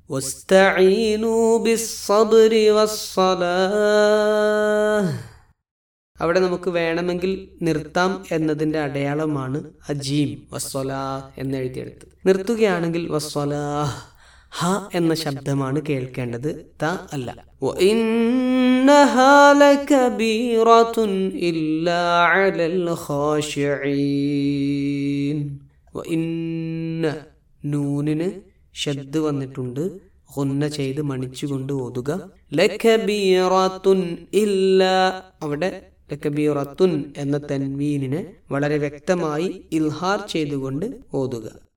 واستعينوا بالصبر والصلاة അവിടെ നമുക്ക് വേണമെങ്കിൽ നിർത്താം എന്നതിന്റെ അടയാളമാണ് അജീം വസ്വലാ എന്ന് എഴുതിയെടുത്തത് നിർത്തുകയാണെങ്കിൽ വസ്വലാ ഹ എന്ന ശബ്ദമാണ് കേൾക്കേണ്ടത് ത അല്ല وإنها لكبيرة إلا على الخاشعين وإن നൂനിന് ഷദ് വന്നിട്ടുണ്ട് ഹുന്ന ചെയ്ത് മണിച്ചുകൊണ്ട് ഓതുക ലക്കബീറത്തുൻ ഇല്ല അവിടെ ലക്കബീറത്തുൻ എന്ന തൻവീനിനെ വളരെ വ്യക്തമായി ഇൽഹാർ ചെയ്തുകൊണ്ട് ഓതുക